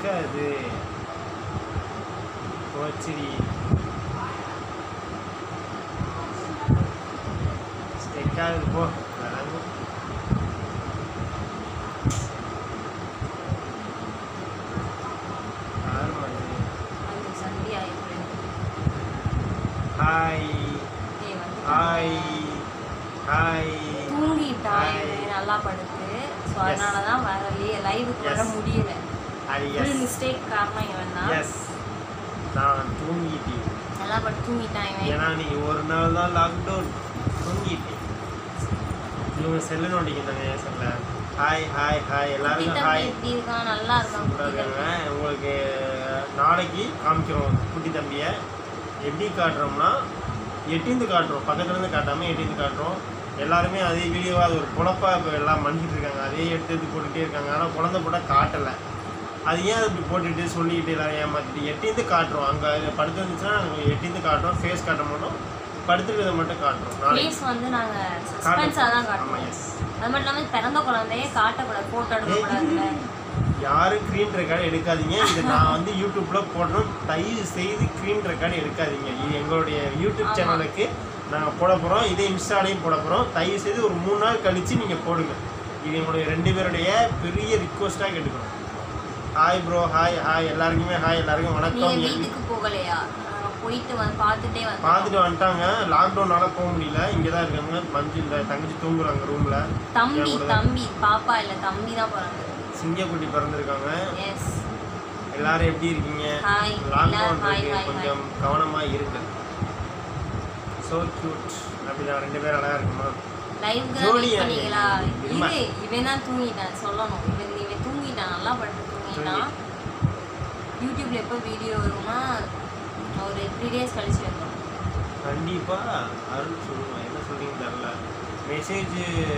ஸ்டெக்காது போச்சுடி ஸ்டெக்காகுது போ வராங்க யார் மாதிரி அது சந்தியா எப்படி ஹாய் ஏய் வந்து ஹாய் ஹாய் தூங்கிட்டா Hi. இவன் நல்லா படுத்து ஸோ அதனால தான் வரலையே லைவுக்கு வர Yes. முடியல ஹாய் ஃபுல் எஸ் மிஸ்டேக் காரணம் இவன் தான் எஸ் நான் தூங்கிட்டேன் நல்லா படுத்து தூங்கிட்டான் இவன் ஏன்னா நீ ஒரு நாள் தான் லாக்டவுன் தூங்கிட்டேன் இவங்க செல்லு நோண்டிக்கிறாங்க என் செல்ல ஹாய் ஹாய் ஹாய் குட்டி எல்லாருக்கும் தம்பி ஹாய் எப்படி இருக்கான் நல்லா இருக்கான் குட்டி இருக்காங்க தம்பி உங்களுக்கு நாளைக்கு காமிக்கிறோம் குட்டி தம்பியை எப்படி காட்டுறோம்னா எட்டிந்து காட்டுறோம் பக்கத்துல இருந்து காட்டாமல் எட்டிந்து காட்டுறோம் எல்லாருமே அதே வீடியோவாக அது ஒரு குழப்பா இப்போ எல்லாம் பண்ணிட்டு இருக்காங்க அதே எடுத்து எடுத்து போட்டுகிட்டே இருக்காங்க ஆனால் குழந்தை போட்டால் காட்டலை அது ஏன் அது இப்படி போட்டுட்டு சொல்லிக்கிட்டு எல்லாரும் ஏமாத்திட்டு எட்டிந்து காட்டுறோம் அங்கே படுத்து இருந்துச்சுன்னா நாங்கள் எட்டிந்து காட்டுறோம் ஃபேஸ் காட்ட மாட்டோம் படுத்துருக்கதை மட்டும் காட்டுறோம் நாளைக்கு ஃபேஸ் வந்து நாங்க சஸ்பென்ஸாக தான் ஆமாம் காட்டுவோம் எஸ் அது மட்டும் இல்லாமல் பிறந்த குழந்தையே காட்டக்கூடாது ஃபோட்டோ எடுக்கக்கூடாதுல்ல யாரும் க்ரீன் ரெக்கார்டு எடுக்காதீங்க இது நான் வந்து யூடியூப்ல போடுறோம் தயவு செய்து க்ரீன் ரெக்கார்டு எடுக்காதீங்க இது எங்களுடைய யூடியூப் ஆமா. சேனலுக்கு நாங்கள் போட போகிறோம் இதே இன்ஸ்டாலையும் போட போகிறோம் தயவு செய்து ஒரு மூணு நாள் கழிச்சு நீங்கள் போடுங்க இது எங்களுடைய ரெண்டு பேருடைய பெரிய ரிக்வஸ்ட்டாக கேட்டுக்கிறோம் ஹாய் ப்ரோ ஹாய் ஹாய் எல்லாருக்குமே ஹாய் எல்லாருக்கும் நீங்க வணக்கம் எல்- வீட்டுக்கு போகலையா நாங்க போயிட்டு வந்து பார்த்துட்டே வந்து பார்த்துட்டு வந்துட்டாங்க லாக்டவுனால போக முடியல இங்கே தான் இருக்காங்க மஞ்சு இந்த தங்கச்சி தூங்குறாங்க ரூமில் தம்பி தம்பி பாப்பா இல்ல தம்பி தான் பிறந்தது சிங்கக்குட்டி பிறந்திருக்காங்க எஸ் எல்லாரும் எப்படி இருக்கீங்க Hi. லாக்டவுன் எல்லாரும் hi, இருக்கு hi, கொஞ்சம் கவனமா இருங்க ஸோ கியூட் அப்படிதான் ரெண்டு பேரும் அழகா இருக்குமா லைவ்க்கு ஜோடி வெயிட் பண்ணீங்களா இருமா. இது இவன் தான் தூங்கிட்டான் சொல்லணும் இவன் இவன் தூங்கிட்டான் நல்லா படுத்து தூங்கிட்டான் யூடியூப்ல எப்போ வீடியோ வரும்னா ஒரு த்ரீ டேஸ் கழிச்சு வைப்போம் கண்டிப்பா அருள் சொல்லுவேன் என்ன சொல்றீங்க தெரியல மெசேஜ்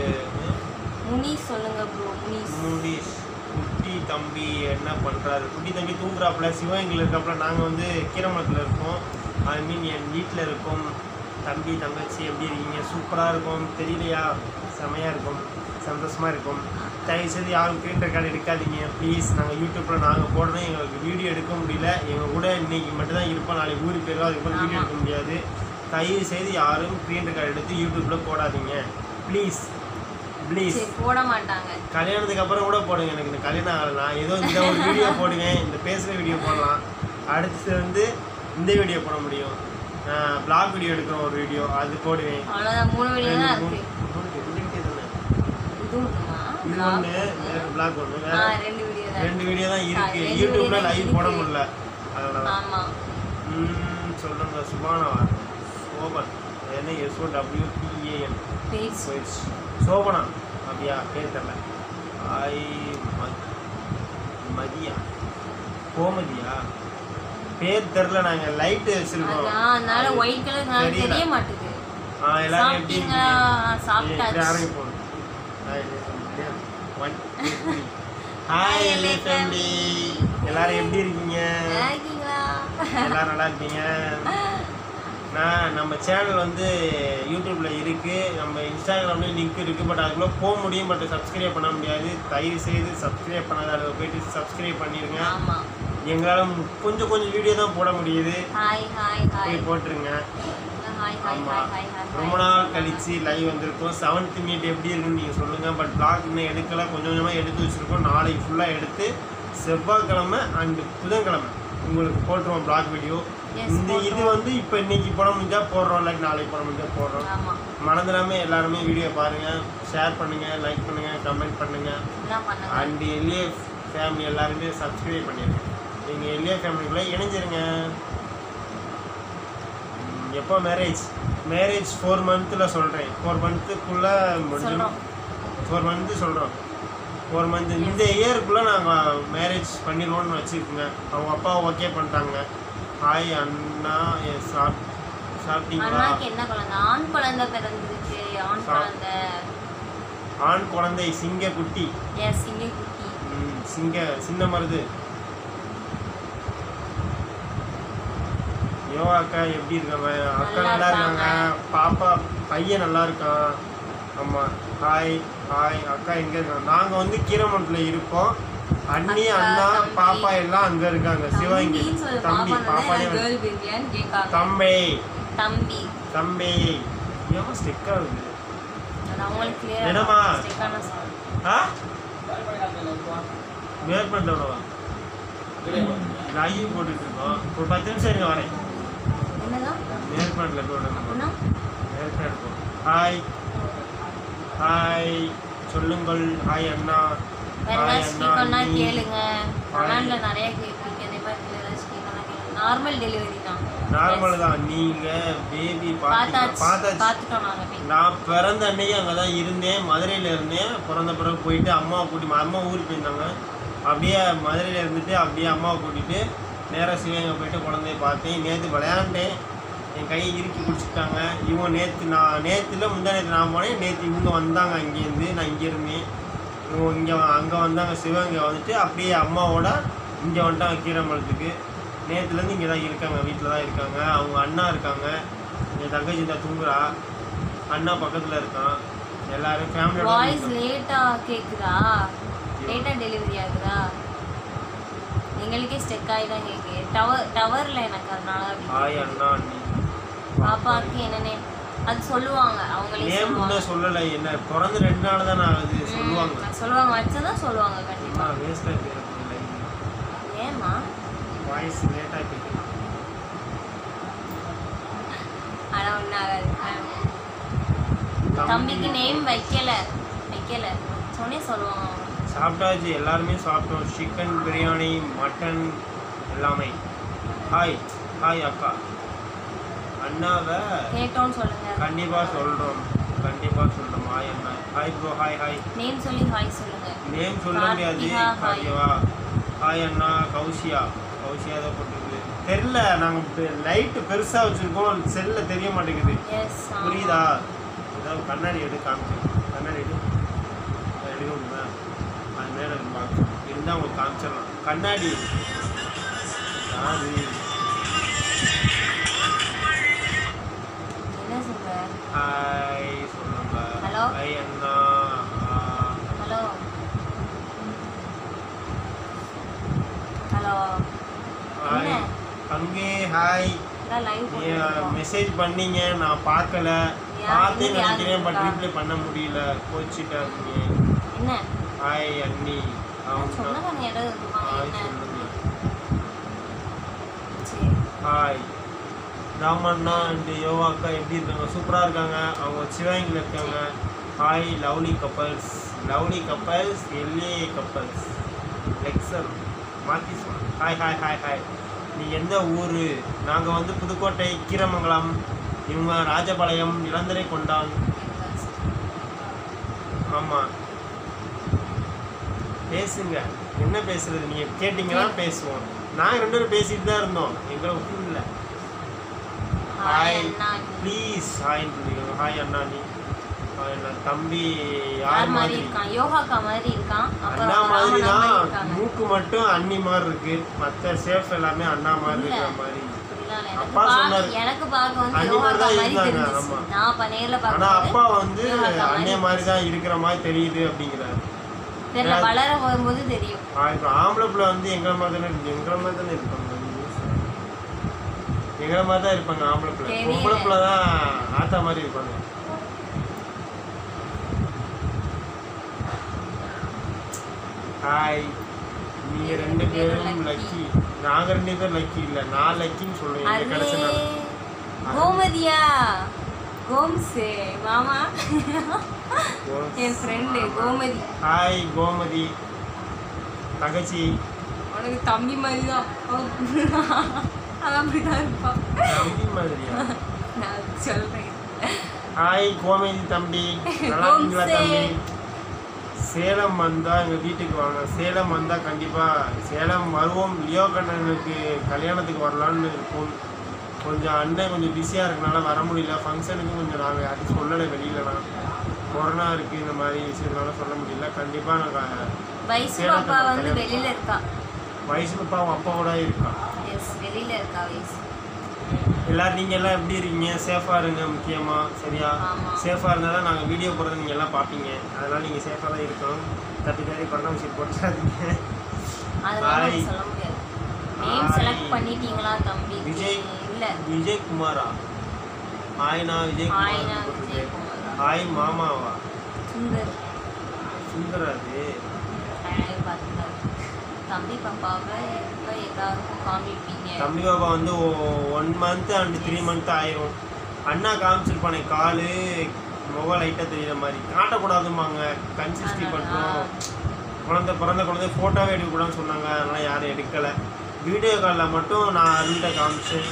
முனிஸ் சொல்லுங்க ப்ரோ முனிஸ் மூடிஸ் குட்டி தம்பி என்ன பண்றாரு குட்டி தம்பி தூங்குறாப்புல சிவகங்கையில் இருக்காப்புல நாங்க வந்து கீரமலத்தில் இருக்கோம் ஐ மீன் என் வீட்டில் இருக்கோம் தம்பி தங்கச்சி எப்படி இருக்கீங்க சூப்பராக இருக்கும் தெரியலையா செமையாக இருக்கும் சந்தோஷமாக இருக்கும் தயவு செய்து யாரும் ஸ்க்ரீன் ரெக்கார்டு எடுக்காதீங்க ப்ளீஸ் நாங்கள் யூடியூப்பில் நாங்கள் போடுறோம் எங்களுக்கு வீடியோ எடுக்க முடியல எங்கள் கூட இன்னைக்கு மட்டும் தான் இருப்போம் நாளைக்கு ஊருக்கு போயிடும் அதுக்கப்புறம் வீடியோ ஆமா. எடுக்க முடியாது தயவு செய்து யாரும் ஸ்க்ரீன் ரெக்கார்டு எடுத்து யூடியூப்பில் போடாதீங்க ப்ளீஸ் ப்ளீஸ் சரி போட மாட்டாங்க கல்யாணத்துக்கு அப்புறம் கூட போடுங்க எனக்கு இந்த கல்யாணம் ஆகலாம் ஏதோ இந்த ஒரு வீடியோ போடுங்க இந்த பேசுகிற வீடியோ போடலாம் அடுத்து வந்து இந்த வீடியோ போட முடியும் பிளாக் வீடியோ எடுக்கிற ஒரு வீடியோ அது போடுவேன் அவ்வளோதான் மூணு வீடியோ ரெண்டு, தான் மூணு, இருக்கு மூணு, ரெண்டு video தானே? இதுவும் இருக்குமா இது ஒன்று வேற பிளாக் ஒன்று ஆ வேற ரெண்டு வீடியோ தான் ரெண்டு வீடியோ தான் இருக்கு ஆ, ரெண்டு யூடியூப்ல video தான் லைவ் போட இருக்கு. முடியல அதனால தான் ஆமா ம், சொல்லுங்க சுபானவா சோபன் என்ன எஸ்ஓ டபிள்யூ பிஏஎன் பேஜ் போயிடுச்சு சோபனா அப்படியா பேர் தெரில ஐ ம- மதியா கோமதியா பேர் தெரில நாங்கள் லைட்டு வச்சிருக்கோம் அதான் அதனால ஒயிட் கலர்னால தெரியல. தெரிய மாட்டுது ஆ எல்லாரும் எப்படி சாப்பிட்டீங்களா? இருக்கீங்க? சாப்பிட்டாச்சு. ஏய், இப்படி ஆரம்பிப்போம். Hi, one, two, three. Hi, LA family. எல்லாரும் எப்படி இருக்கீங்க நல்லா இருக்கீங்களா எல்லாரும் நல்லா இருக்கீங்க நான் நம்ம சேனல் வந்து யூடியூப்ல இருக்கு நம்ம இன்ஸ்டாகிராம்லேயும் லிங்க் இருக்கு பட் அதுக்குள்ள போக முடியும் பட் சப்ஸ்கிரைப் பண்ண முடியாது தயவு செய்து சப்ஸ்கிரைப் பண்ணாத அதில் போயிட்டு சப்ஸ்கிரைப் பண்ணிருங்க ஆமா எங்களால் கொஞ்சம் கொஞ்சம் வீடியோ தான் போட முடியுது ஹாய் ஹாய் ஹாய் போய் போட்டுருங்க ஹாய் ஹாய் ஆமா ஹாய் ஹாய் ஹாய் ரொம்ப நாள் கழிச்சு லைவ் வந்திருக்கோம் செவன்த் மீட் எப்படி இருக்குன்னு நீங்கள் சொல்லுங்கள் பட் பிளாக் இன்னும் எடுக்கல கொஞ்சம் கொஞ்சமாக எடுத்து வச்சுருக்கோம் நாளைக்கு ஃபுல்லாக எடுத்து செவ்வாய்க்கிழமை அண்டு புதன்கிழமை உங்களுக்கு போட்டுருவோம் பிளாக் வீடியோ Yes, இந்த இது போட்டுருவோம். வந்து இப்போ இன்னைக்கு போட முடிஞ்சா போடுறோம் இல்லாட்டி நாளைக்கு போட முடிஞ்சா போடுறோம் ஆமா மறந்துடாம எல்லாருமே வீடியோ பாருங்கள் ஷேர் பண்ணுங்கள் லைக் பண்ணுங்கள் கமெண்ட் பண்ணுங்கள் என்ன பண்ணுங்க அண்ட் எல்ஏ ஃபேமிலி எல்லாருமே சப்ஸ்கிரைப் பண்ணிடுங்க நீங்கள் எல்ஏ ஃபேமிலிக்குள்ளே இணைஞ்சிருங்க ம், எப்போ மேரேஜ் மேரேஜ் ஃபோர் மந்த்தில் சொல்கிறேன் ஃபோர் மந்த்துக்குள்ளே முடிஞ்சு சொல்றோம் ஃபோர் மந்த்து சொல்கிறோம் ஃபோர் மந்த் இந்த இயருக்குள்ளே நாங்கள் மேரேஜ் பண்ணிடுவோம்னு வச்சுருக்கோங்க அவங்க அப்பா ஓகே பண்ணிட்டாங்க ஹாய் அண்ணா எஸ் சாப் சாப்பிட்டீங்களா அண்ணாக்கு என்ன குழந்தை ஆண் குழந்தை பிறந்திருக்கு ஆண் சா- குழந்தை ஆண் குழந்தை சிங்க குட்டி எஸ் சிங்க குட்டி ம், சிங்க சின்ன மருது யோகா அக்கா எப்படி இருக்காங்க அக்கா நல்லா நல்லா இருக்காங்க இருக்காங்க. பாப்பா பையன் நல்லா இருக்கான் ஆமாம் ஹாய் ஹாய் அக்கா எங்கே இருக்காங்க நாங்கள் வந்து கீரமண்டத்தில் இருக்கோம் அண்ணி அக்கா, அண்ணா தம்பி. பாப்பா எல்லாம் அங்க இருக்காங்க சிவகங்கை தம்பின்னு சொல்லு, தம்பி பாப்பா பாப்பானே வந்து- கேர்ள் பேபியான்னு கேட்காங்க தம்பி தம்பி தம்பி ஏமா ஸ்டிக் ஆகுது அது அவங்களுக்கு என்னம்மா? கிளியரா ஸ்டிக்கான சாங் ஆ மேற்பண்ட விடவா லைவ் போட்டுட்டு இருக்கோம் ஒரு பத்து நிமிஷம் இருங்க வரேன் என்னதான் மேற்பண்டில் போடணும் அப்படின்னா மேற்பண்ட் இருக்கும் ஹாய் ஹாய் சொல்லுங்கள் ஹாய் அண்ணா வேற ஹாய் ஏதாச்சும் அண்ணா கேட்கணும்னா அண்ணி. கேளுங்க Hi. கமெண்ட்ல நிறைய கேட்பீங்க அதே மாதிரி ஏதாச்சும் கேட்கணும்னா கேளுங்க நார்மல் டெலிவரி தான் நார்மல் தான் நீங்க பேபி பார்த்தாச்சு பார்த்தாச்சு பார்த்துட்டோம் நாங்கள் போய் நான் பிறந்த அன்னைக்கு அங்கே தான் இருந்தேன் மதுரையில் இருந்தேன் பிறந்த பிறகு போயிட்டு அம்மாவை கூட்டி அம்மா ஊருக்கு போயிருந்தாங்க அப்படியே மதுரையில் இருந்துட்டு அப்படியே அம்மாவை கூட்டிட்டு நேராக சிவகங்கை போயிட்டு குழந்தைய பார்த்தேன் நேற்று விளையாண்டேன் என் கையை இறுக்கி பிடிச்சிட்டாங்க இவங்க நேற்று நான் நேற்றுல முந்தா நேற்று நான் போனேன் நேற்று இவங்க வந்தாங்க அங்கேருந்து நான் இங்கே இருந்தேன் இவங்க இங்கே அங்கே வந்தாங்க சிவகங்கை வந்துட்டு அப்படியே அம்மாவோட இங்கே வந்துட்டாங்க கீரம்பலத்துக்கு நேற்றுலேருந்து இங்கே தான் இருக்காங்க வீட்டில் தான் இருக்காங்க அவங்க அண்ணா இருக்காங்க என் தங்கச்சி தான் தூங்குறா அண்ணா பக்கத்தில் இருக்கான் எல்லாரும் வாய்ஸ் ஃபேமிலியோட லேட்டா கேக்குதா லேட்டா டெலிவரி ஆகுதா எங்களுக்கே ஸ்டெக் ஆகி தான் கேட்குது டவர் டவர்ல எனக்கு அதனால அப்படி ஹாய் அண்ணா அண்ணி பாப்பாக்கு என்னன்னு அது சொல்லுவாங்க அவங்களே நேம் சொல்லுவாங்க இன்னும் சொல்லலை என்ன பிறந்து ரெண்டு நாள் தான் ஆகுது சொல்லுவாங்க ம், சொல்லுவாங்க வச்சதான் சொல்லுவாங்க கண்டிப்பா வேஸ்ட்டாக போயிருக்கோம் ஏமா வாய்ஸ் லேட்டாக கேட்குது ஆனா ஒன்றும் ஆகாது தம்பிக்கு நேம் வைக்கல வைக்கல சொன்னே சொல்லுவாங்க அவங்க. சாப்பிட்டாச்சு எல்லாருமே சாப்பிட்டோம் சிக்கன் பிரியாணி மட்டன் எல்லாமே ஹாய் ஹாய் அக்கா அண்ணாவை கேட்டோம்னு சொல்லுங்க கண்டிப்பாக சொல்கிறோம் கண்டிப்பாக சொல்கிறோம் ஹாய் அண்ணா hi bro hi hi name சொல்லி ஹாய் சொல்லுங்க நேம் சொல்ல முடியாது கார்த்திகா, hi. கார்த்திகா ஹாய் அண்ணா கௌசியா கௌசியா தான் போட்டுருக்கு தெரில நாங்கள் லைட்டு பெருசாக வச்சுருக்கோம் செல்லில் தெரிய மாட்டேங்குது எஸ் புரியுதா ஏதாவது கண்ணாடி எடு காமிச்சு கண்ணாடி எடு அதை எடுக்க முடியுமா அது மேலே பார்க்க இருந்தால் உங்களுக்கு காமிச்சிடலாம் கண்ணாடி யாரு என்ன சொல்ற ஹாய் சொல்லுங்க Hello? ஹாய் அண்ணா ஹலோ ஹலோ ஹாய் என்ன? தங்கி ஹாய் இதான் லைவ் போட்டு மெசேஜ் பண்ணீங்க நான் பார்க்கல யார் பார்த்தேன்னு இன்னும் யார் நினைக்கிறேன் பட் இருக்கா? ரீப்ளை பண்ண முடியல கோச்சிட்டாங்க என்ன ஹாய் அண்ணி அவங்க சொன்னதானே யாராவது இருப்பாங்க ஹாய் என்ன சொல்லுங்க சரி ஹாய் ராமண்ணா அண்ட் யோகா அக்கா எப்படி இருக்காங்க சூப்பராக இருக்காங்க அவங்க சிவகங்கையில் இருக்காங்க hi lovely couples lovely couples LA couples lecture மாற்றி சொல் ஹாய் ஹாய் ஹாய் ஹாய் நீ எந்த ஊர் நாங்கள் வந்து புதுக்கோட்டை கீரமங்கலம் இவங்க ராஜபாளையம் இளந்தரை கொண்டான் ஆமாம் பேசுங்க என்ன பேசுறது நீங்கள் கேட்டிங்கன்னா பேசுவோம் நாங்கள் ரெண்டு பேரும் பேசிட்டு தான் இருந்தோம் எங்களை விட்டுல ஹாய் Hi. அண்ணா ப்ளீஸ் ஹாய் ஹாய் அண்ணா நீ ஹாய் அண்ணா தம்பி யார் யார் மாதிரி மாதிரி இருக்கான் யோகாக்கா மாதிரி இருக்கான் அண்ணா அப்புறம் மாதிரி ராமண்ணா மாதிரி தான் இருக்காங்க மூக்கு மட்டும் அண்ணி மாதிரி இருக்கு மற்ற சேஃப் எல்லாமே அண்ணா மாதிரி இல்ல. இருக்கிற மாதிரி அப்படிலாம் இல்ல. எனக்கு அப்பா பா- சொன்னாரு. எனக்கு பார்க்க வந்து அண்ணி மாதிரி யோகாக்கா தான் மாதிரி இருந்தாங்க, தெரிஞ்சுச்சு ஆமா. நான் அப்ப நேர்ல ஆனா பார்க்கும்போது அப்பா வந்து யோகாக்கா மாதிரி அண்ணே மாதிரி தான் இருக்கிற மாதிரி தெரியுது அப்படிங்கிறாரு தெரியல வளர வரும்போது தெரியும் ஆ, இப்ப ஆம்பளை பிள்ளை வந்து எங்களை மாதிரி தானே இருக்கு எங்களை மாதிரி தானே இருப்பாங்க எங்களை மாதிரி தான் இருப்பாங்க ஆம்பளை பிள்ளை தெரியல. பொம்பளை பிள்ளை தான் ஆத்தா மாதிரி இருப்பாங்க ஹாய் நீங்க ரெண்டு ரெண்டு பேரும் பேரும் lucky. லக்கி நாங்க ரெண்டு பேரும் லக்கி இல்ல நான் லக்கின்னு சொல்றேன் அரே எனக்கு கிடைச்ச நாள். கோமதியா கோம்ஸு மாமா ஓ, என் ஃப்ரெண்டு கோமதி ஹாய் கோமதி தங்கச்சி உனக்கு தம்பி மாதிரி தான் அவன் அப்படிதான் இருப்பான் தம்பி மாதிரியா நான் சொல்றேன் ஹாய் கோமதி தம்பி நல்லா இருக்கீங்களா கோம்சே. தம்பி சேலம் வந்தால் எங்கள் வீட்டுக்கு வாங்க சேலம் வந்தால் கண்டிப்பாக சேலம் வருவோம் லியோ கண்ணனுக்கு கல்யாணத்துக்கு வரலான்னு இருக்கும் கொஞ்சம் அண்ணன் கொஞ்சம் பிஸியாக இருக்கனால வர முடியல ஃபங்க்ஷனுக்கு கொஞ்சம் நாங்கள் யார்ட்டும் சொல்லலை வெளியிலலாம் கொரோனா இருக்குது இந்த மாதிரி விஷயத்தினால சொல்ல முடியல கண்டிப்பாக நாங்கள் வயசு சேலத்துல பாப்பா வந்து கல்யாணம். வெளியில இருக்கா வயசு அப்பா அவன் அப்பாவோட இருக்கா எஸ் வெளியில இருக்கா வயசு எல்லாரும் நீங்கள் எல்லாம் எப்படி இருக்கீங்க சேஃபாக இருங்க முக்கியமாக சரியா ஆமா. சேஃபாக இருந்தால் தான் நாங்கள் வீடியோ போடுறது நீங்கள் எல்லாம் பார்ப்பீங்க அதனால் நீங்கள் சேஃபாக தான் இருக்கணும் தப்பி தப்பி பண்ண விஷயம் போட்டுறாதீங்க அதனால ஹாய் சொல்ல முடியாது நேம் Hi. செலக்ட் பண்ணிட்டீங்களா தம்பி விஜய். இல்ல விஜய் குமாரா ஹாய்னா விஜய் ஹாய்னா குமார் விஜய் குமார் ஹாய் மாமாவா சுந்தர் சுந்தராது அழகு பார்த்துட்டாரு தம்பி பாப்பாவை எப்போ எல்லாருக்கும் காமிப்பீங்க தம்பி பாப்பா வந்து one month and three month ஆயிரும் அண்ணா காமிச்சிருப்பானே காலு முகம் லைட்டாக தெரியுற மாதிரி காட்டக்கூடாதும்பாங்க கன்சிஸ்டி பண்ணுறோம் குழந்தை பிறந்த குழந்தை ஃபோட்டோவே எடுக்கக்கூடாதுன்னு சொன்னாங்க அதனால் யாரும் எடுக்கலை வீடியோ காலில் மட்டும் நான் அருண்கிட்ட காமிச்சேன்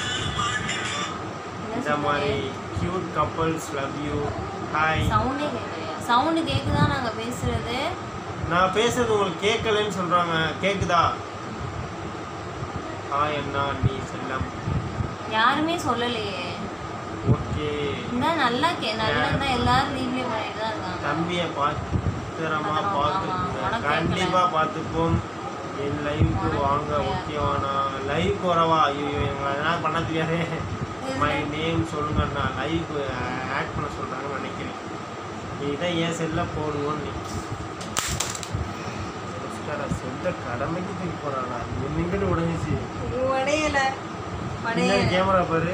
இந்த மாதிரி cute couples love you hi சவுண்டே கேட்கலையா சவுண்டு கேக்குதா நாங்க பேசுறது நான் பேசுறது உங்களுக்கு கேட்கலன்னு சொல்கிறாங்க கேட்குதா ஹாய் அண்ணா நீ செல்லம் யாருமே சொல்லலையே ஓகே இந்த நல்லா கே நல்லா இருந்தா எல்லாரும் ரீப்ளே பண்ணிட்டு தான் இருக்காங்க தம்பியை பத்திரமா பத்திரமா, பார்த்துக்கோங்க ஆமா, உனக்கு கண்டிப்பா பார்த்துப்போம் என் லைவுக்கு உனக்கு வாங்க தெரியாது. ஓகேவாண்ணா லைவ் வரவா ஐயோ எங்களை அதெல்லாம் பண்ண தெரியாதே மை நேம் சொல்லுங்கண்ணா லைவ் ஆட் பண்ண சொல்றாங்கன்னு நினைக்கிறேன் நீ தான் ஏன் செல்ல போடுவோன்னு நீ செல்ல கடமைக்கு தூக்கி போறாளா நின்றுட்டு உடஞ்சிச்சு உடையல கேமரா பாரு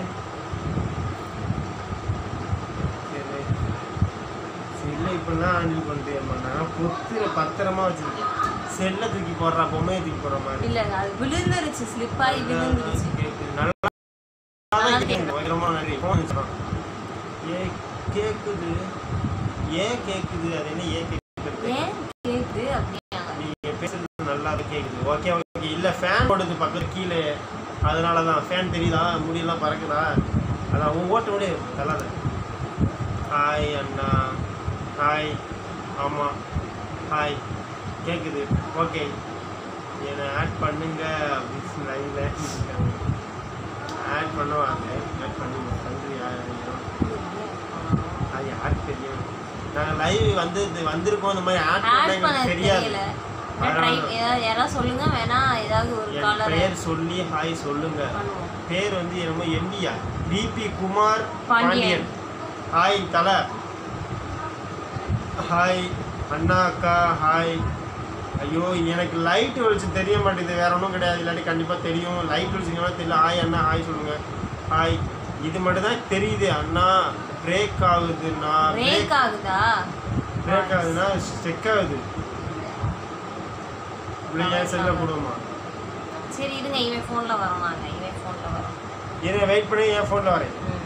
சரி. செல்லை இப்பெல்லாம் ஹேண்டில் பண்ணிட்டேன் நான் பொத்துல பத்திரமா வச்சிருக்கேன் செல்லை தூக்கி போடுறா பொம்மையை தூக்கி போடுற மாதிரி இல்ல அது விழுந்துருச்சு ஸ்லிப் ஆகி விழுந்துருச்சு கேக்குது. நல்லா தான் கேக்குது. பயங்கரமா நன்றி. phone வச்சுக்கலாம். ஏ கேக்குது ஏன் கேக்குது அது என்ன ஏன் கேக்குது ஏன் கேக்குது அப்படின்னாங்க நீங்க பேசுறது நல்லா கேக்குது ஓகே ஓகே இல்ல ஃபேன் ஓடுது பக்கத்து கீழே அதனால தான் ஃபேன் தெரியுதா முடியெல்லாம் பறக்குதா அதான் உன் ஓட்டு ஓடி தள்ளாத ஹாய் அண்ணா ஹாய் ஆமாம் ஹாய் கேட்குது ஓகே என்னை ஆட் பண்ணுங்க அப்படின்னு லைவில் ஆட் பண்ணுவாங்க ஆட் பண்ணுங்க நன்றி யாரும் அது யாருக்கு தெரியும் நாங்கள் லைவ் வந்து இது வந்திருக்கோம் இந்த மாதிரி ஆட் பண்ண ஆட் பண்ண எங்களுக்கு தெரியாது தெரியல ட்ரை ஏதாவது யாராவது சொல்லுங்க வேணா ஏதாவது ஒரு என் காலர் பெயர் சொல்லி ஹாய் சொல்லுங்க பண்ணுவோம் பேர் வந்து என்னமோ எம்டியா பிபி குமார் பாண்டியன். பாண்டியன் ஹாய் தலை ஹாய் அண்ணா அக்கா ஹாய் ஐயோ எனக்கு லைட் வெளிச்சம் தெரிய மாட்டேங்குது வேற ஒன்றும் கிடையாது இல்லாட்டி கண்டிப்பாக தெரியும் லைட் வெளிச்சம் தெரியல ஹாய் அண்ணா ஹாய் சொல்லுங்க ஹாய் இது மட்டும் தான் தெரியுது அண்ணா பிரேக் ஆகுதுண்ணா பிரேக் ஆகுதா பிரேக் ஆகுதுன்னா செக் ஆகுது இப்படி ஏன் செல்ல போடுவோமா சரி இருங்க இவன் ஃபோன்ல வரோம் நாங்க இவன் ஃபோன்ல வரோம் இதை வெயிட் பண்ணி என் ஃபோனில் வரேன் ம்